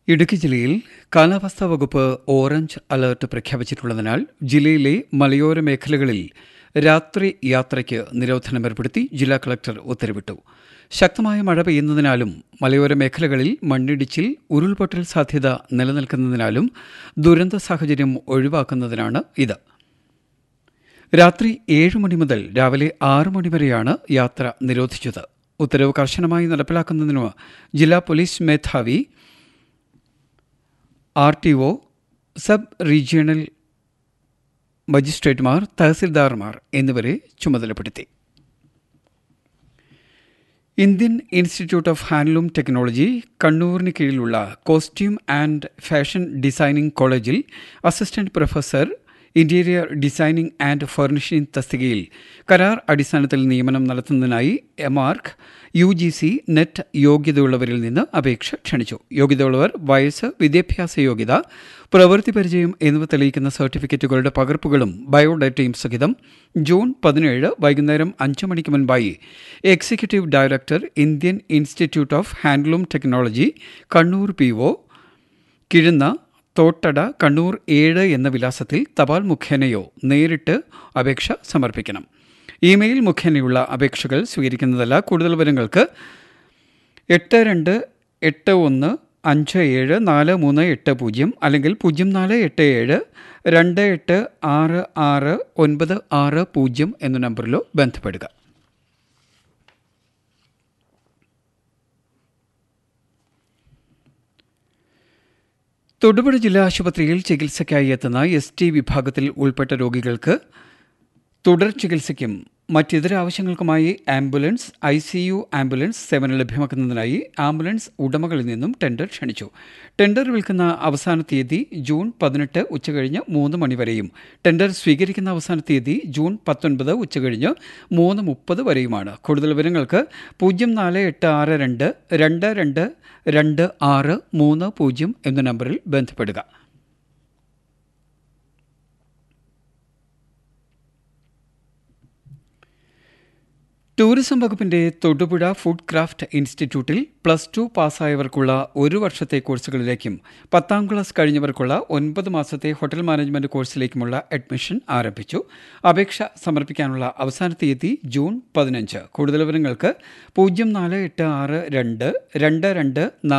ഇടുക്കി ജില്ലയിൽ കാലാവസ്ഥാ വകുപ്പ് ഓറഞ്ച് അലർട്ട് പ്രഖ്യാപിച്ചിട്ടുള്ളതിനാൽ ജില്ലയിലെ മലയോര മേഖലകളിൽ രാത്രി യാത്രയ്ക്ക് നിരോധനം ഏർപ്പെടുത്തി ജില്ലാ കളക്ടർ ഉത്തരവിട്ടു ശക്തമായ മഴ പെയ്യുന്നതിനാലും മലയോര മേഖലകളിൽ മണ്ണിടിച്ചിൽ ഉരുൾപൊട്ടൽ സാധ്യത നിലനിൽക്കുന്നതിനാലും ദുരന്ത സാഹചര്യം ഒഴിവാക്കുന്നതിനാണ് ഇത് രാത്രി ഏഴ് മണി മുതൽ രാവിലെ ആറ് മണി വരെയാണ് യാത്ര നിരോധിച്ചത് ഉത്തരവ് കർശനമായി നടപ്പിലാക്കുന്നതിന് ജില്ലാ പോലീസ് മേധാവി R T O sub regional മജിസ്ട്രേറ്റുമാർ തഹസിൽദാർമാർ എന്നിവരെ ചുമതലപ്പെടുത്തി Indian institute of handloom technology കണ്ണൂരിന് കീഴിലുള്ള കോസ്റ്റ്യൂം ആൻഡ് ഫാഷൻ ഡിസൈനിംഗ് കോളേജിൽ assistant professor interior designing and furnishing തസ്തികയിൽ കരാർ അടിസ്ഥാനത്തിൽ നിയമനം നടത്തുന്നതിനായി എമാർക്ക് യു ജി സി നെറ്റ് യോഗ്യതയുള്ളവരിൽ നിന്ന് അപേക്ഷ ക്ഷണിച്ചു യോഗ്യതയുള്ളവർ വയസ്സ് വിദ്യാഭ്യാസ യോഗ്യത പ്രവൃത്തി പരിചയം എന്നിവ തെളിയിക്കുന്ന സർട്ടിഫിക്കറ്റുകളുടെ പകർപ്പുകളും ബയോഡാറ്റയും സഹിതം ജൂൺ പതിനേഴ് വൈകുന്നേരം അഞ്ച് മണിക്ക് മുൻപായി executive director Indian institute of handloom technology Kannur P O Kizhunna Thottada Kannur ഏഴ് എന്ന വിലാസത്തിൽ തപാൽ മുഖേനയോ നേരിട്ട് അപേക്ഷ സമർപ്പിക്കണം ഇമെയിൽ മുഖേനയുള്ള അപേക്ഷകൾ സ്വീകരിക്കുന്നതല്ല കൂടുതൽ വിവരങ്ങൾക്ക് എട്ട് രണ്ട് എട്ട് ഒന്ന് അഞ്ച് ഏഴ് നാല് മൂന്ന് എട്ട് പൂജ്യം അല്ലെങ്കിൽ പൂജ്യം നാല് എട്ട് ഏഴ് രണ്ട് എട്ട് ആറ് ആറ് ഒൻപത് ആറ് പൂജ്യം എന്ന നമ്പറിലോ ബന്ധപ്പെടുക തൊടുപുഴ ജില്ലാ ആശുപത്രിയിൽ ചികിത്സയ്ക്കായി എത്തുന്ന എസ് ടി വിഭാഗത്തിൽ ഉൾപ്പെട്ട രോഗികൾക്ക് തുടർ ചികിത്സയ്ക്കും മറ്റിതര ആവശ്യങ്ങൾക്കുമായി ambulance I C U ambulance സേവനം ലഭ്യമാക്കുന്നതിനായി ആംബുലൻസ് ഉടമകളിൽ നിന്നും ടെൻഡർ ക്ഷണിച്ചു ടെൻഡർ വിൽക്കുന്ന അവസാന തീയതി ജൂൺ പതിനെട്ട് ഉച്ചകഴിഞ്ഞ് മൂന്ന് മണിവരെയും ടെൻഡർ സ്വീകരിക്കുന്ന അവസാന തീയതി ജൂൺ പത്തൊൻപത് ഉച്ചകഴിഞ്ഞ് മൂന്ന് മുപ്പത് വരെയുമാണ് കൂടുതൽ വിവരങ്ങൾക്ക് പൂജ്യം നാല് എട്ട് ആറ് രണ്ട് രണ്ട് രണ്ട് രണ്ട് ആറ് മൂന്ന് പൂജ്യം എന്ന നമ്പറിൽ ബന്ധപ്പെടുക ടൂറിസം വകുപ്പിന്റെ തൊടുപുഴ ഫുഡ് ക്രാഫ്റ്റ് ഇൻസ്റ്റിറ്റ്യൂട്ടിൽ പ്ലസ് ടു പാസ്സായവർക്കുള്ള ഒരു വർഷത്തെ കോഴ്സുകളിലേക്കും പത്താം ക്ലാസ് കഴിഞ്ഞവർക്കുള്ള ഒൻപത് മാസത്തെ ഹോട്ടൽ മാനേജ്മെന്റ് കോഴ്സിലേക്കുമുള്ള അഡ്മിഷൻ ആരംഭിച്ചു അപേക്ഷ സമർപ്പിക്കാനുള്ള അവസാന തീയതി ജൂൺ പതിനഞ്ച് കൂടുതൽ വിവരങ്ങൾക്ക് പൂജ്യം നാല് എട്ട് ആറ് രണ്ട് രണ്ട് രണ്ട്